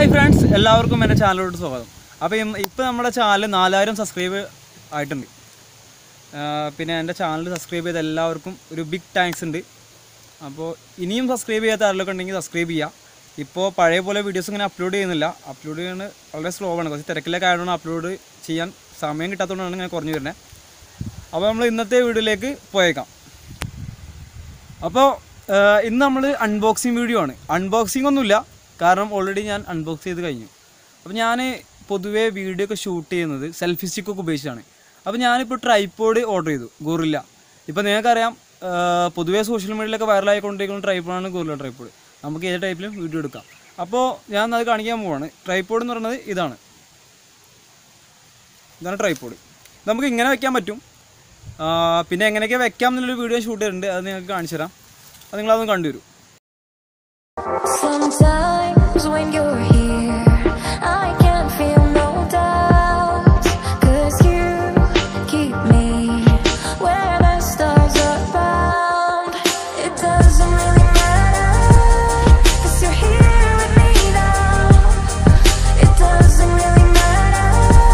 Hi friends എല്ലാവർക്കും എൻ്റെ ചാനലിലോട്ട് സ്വാഗതം അപ്പോൾ ഇപ്പോൾ നമ്മുടെ ചാനൽ നാലായിരം സബ്സ്ക്രൈബ് ആയിട്ടുണ്ട് ആ, പിന്നെ എൻ്റെ ചാനൽ സബ്സ്ക്രൈബ് ചെയ്ത എല്ലാവർക്കും ഒരു ബിഗ് താങ്ക്സ് ഉണ്ട് അപ്പോൾ ഇനിയും സബ്സ്ക്രൈബ് ചെയ്യാത്ത ആരെങ്കിലൊക്കെ ഉണ്ടെങ്കിൽ സബ്സ്ക്രൈബ് ചെയ്യുക ഇപ്പോൾ പഴയ പോലെ വീഡിയോസ് ഇങ്ങനെ അപ്ലോഡ് ചെയ്യുന്നില്ല അപ്ലോഡ് ചെയ്യുന്നത് വളരെ സ്ലോ ആണ് കുറച്ച് തിരക്കിലൊക്കെ ആയതുകൊണ്ട് അപ്ലോഡ് ചെയ്യാൻ സമയം കിട്ടാത്തതുകൊണ്ടാണ് ഇങ്ങനെ കുറഞ്ഞു വരുന്നത് അപ്പോൾ നമ്മൾ ഇന്നത്തെ വീഡിയോയിലേക്ക് പോയേക്കാം അപ്പോൾ ഇന്ന് നമ്മൾ അൺബോക്സിങ് വീഡിയോ ആണ് അൺബോക്സിംഗ് ഒന്നുമില്ല കാരണം ഓൾറെഡി ഞാൻ അൺബോക്സ് ചെയ്ത് കഴിഞ്ഞു അപ്പോൾ ഞാൻ പൊതുവേ വീഡിയോ ഒക്കെ ഷൂട്ട് ചെയ്യുന്നത് സെൽഫി സ്റ്റിക്കൊക്കെ ഉപയോഗിച്ചാണ് അപ്പോൾ ഞാനിപ്പോൾ ട്രൈപ്പോഡ് ഓർഡർ ചെയ്തു ഗോറില്ല ഇപ്പോൾ നിങ്ങൾക്കറിയാം ആ, പൊതുവേ സോഷ്യൽ മീഡിയയിലൊക്കെ വൈറലായിക്കൊണ്ടിരിക്കുന്ന ട്രൈപ്പോഡാണ് ഗോറില്ല ട്രൈപ്പോഡ് നമുക്ക് ഏത് ടൈപ്പിലും വീഡിയോ എടുക്കാം അപ്പോൾ ഞാൻ അത് കാണിക്കാൻ പോവാണ് ട്രൈപ്പോഡ് എന്ന് പറയുന്നത് ഇതാണ് ഇതാണ് ട്രൈപ്പോഡ് നമുക്ക് ഇങ്ങനെ വെക്കാൻ പറ്റും ആ, പിന്നെ എങ്ങനെയൊക്കെ വെക്കാം എന്നുള്ളൊരു വീഡിയോ ഷൂട്ട് ചെയ്തിട്ടുണ്ട് അത് നിങ്ങൾക്ക് കാണിച്ചു തരാം അത് നിങ്ങളതൊന്ന് കണ്ടുവരും Sometimes when you're here, I can feel no doubt. Cause you keep me where the stars are bound. It doesn't really matter, cause you're here with me now. It doesn't really matter.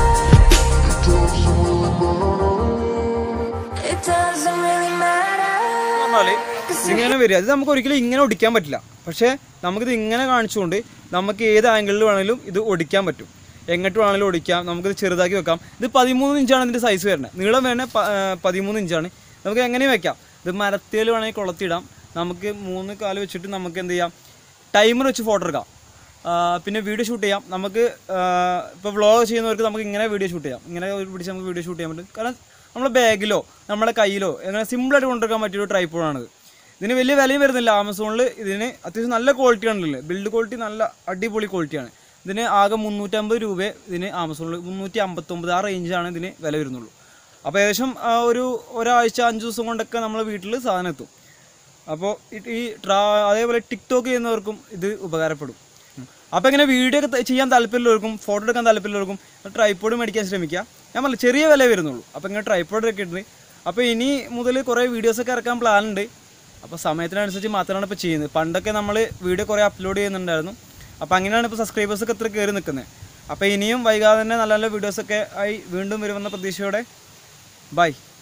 It doesn't really matter. പറഞ്ഞാൽ ഇങ്ങനെ വരിക ഇത് നമുക്ക് ഒരിക്കലും ഇങ്ങനെ ഒടിക്കാൻ പറ്റില്ല പക്ഷേ നമുക്കിത് ഇങ്ങനെ കാണിച്ചുകൊണ്ട് നമുക്ക് ഏത് ആംഗിളിൽ വേണമെങ്കിലും ഇത് ഒടിക്കാൻ പറ്റും എങ്ങോട്ട് വേണമെങ്കിലും ഒടിക്കാം നമുക്കിത് ചെറുതാക്കി വെക്കാം ഇത് പതിമൂന്ന് ഇഞ്ചാണ് ഇതിൻ്റെ സൈസ് വരുന്നത് നീളം വേണേൽ പ- ആ, പതിമൂന്ന് ഇഞ്ചാണ് നമുക്ക് എങ്ങനെയും വെക്കാം ഇത് മരത്തേൽ വേണമെങ്കിൽ കൊളത്തിടാം നമുക്ക് മൂന്ന് കാല് വെച്ചിട്ട് നമുക്ക് എന്ത് ചെയ്യാം ടൈമർ വെച്ച് ഫോട്ടോ എടുക്കാം ആ, പിന്നെ വീഡിയോ ഷൂട്ട് ചെയ്യാം നമുക്ക് ഇപ്പോൾ വ്ളോഗ് ചെയ്യുന്നവർക്ക് നമുക്ക് ഇങ്ങനെ വീഡിയോ ഷൂട്ട് ചെയ്യാം ഇങ്ങനെ ഒരു പിടിച്ച് നമുക്ക് വീഡിയോ ഷൂട്ട് ചെയ്യാൻ പറ്റും കാരണം നമ്മുടെ ബാഗിലോ നമ്മുടെ കയ്യിലോ അങ്ങനെ സിമ്പിളായിട്ട് കൊണ്ടുവരാൻ പറ്റിയൊരു ട്രൈപ്പോഡാണിത് ഇതിന് വലിയ വിലയും വരുന്നില്ല ആമസോണിൽ ഇതിന് അത്യാവശ്യം നല്ല ക്വാളിറ്റി ആണല്ലോ ബിൽഡ് ക്വാളിറ്റി നല്ല അടിപൊളി ക്വാളിറ്റിയാണ് ഇതിന് ആകെ മുന്നൂറ്റമ്പത് രൂപ ഇതിന് ആമസോണിൽ മുന്നൂറ്റി അമ്പത്തൊമ്പത് ആ റേഞ്ചാണ് ഇതിന് വില വരുന്നുള്ളൂ അപ്പോൾ ഏകദേശം ആ, ഒരു ഒരാഴ്ച അഞ്ച് ദിവസം കൊണ്ടൊക്കെ നമ്മളെ വീട്ടിൽ സാധനം എത്തും അപ്പോൾ ഈ ട്രാ അതേപോലെ ടിക്ടോക്ക് ചെയ്യുന്നവർക്കും ഇത് ഉപകാരപ്പെടും അപ്പോൾ ഇങ്ങനെ വീഡിയോ ഒക്കെ ത- ചെയ്യാൻ താല്പര്യമുള്ളവർക്കും ഫോട്ടോ എടുക്കാൻ താല്പര്യമുള്ളവർക്കും ട്രൈപ്പോഡ് മേടിക്കാൻ ശ്രമിക്കുക ഞാൻ പറഞ്ഞില്ല ചെറിയ വില വരുന്നുള്ളൂ അപ്പോൾ ഇങ്ങനെ ട്രൈപ്പോഡ് ഒക്കെ ഉണ്ട് അപ്പോൾ ഇനി മുതൽ കുറേ വീഡിയോസൊക്കെ ഇറക്കാൻ പ്ലാൻ ഉണ്ട് അപ്പോൾ സമയത്തിനനുസരിച്ച് മാത്രമാണ് ഇപ്പോൾ ചെയ്യുന്നത് പണ്ടൊക്കെ നമ്മൾ വീഡിയോ കുറേ അപ്ലോഡ് ചെയ്യുന്നുണ്ടായിരുന്നു അപ്പോൾ അങ്ങനെയാണ് ഇപ്പോൾ സബ്സ്ക്രൈബേഴ്സൊക്കെ ഇത്ര കയറി നിൽക്കുന്നത് അപ്പോൾ ഇനിയും വൈകാതെ തന്നെ നല്ല നല്ല വീഡിയോസൊക്കെ ആയി വീണ്ടും വരുമെന്ന പ്രതീക്ഷയോടെ ബൈ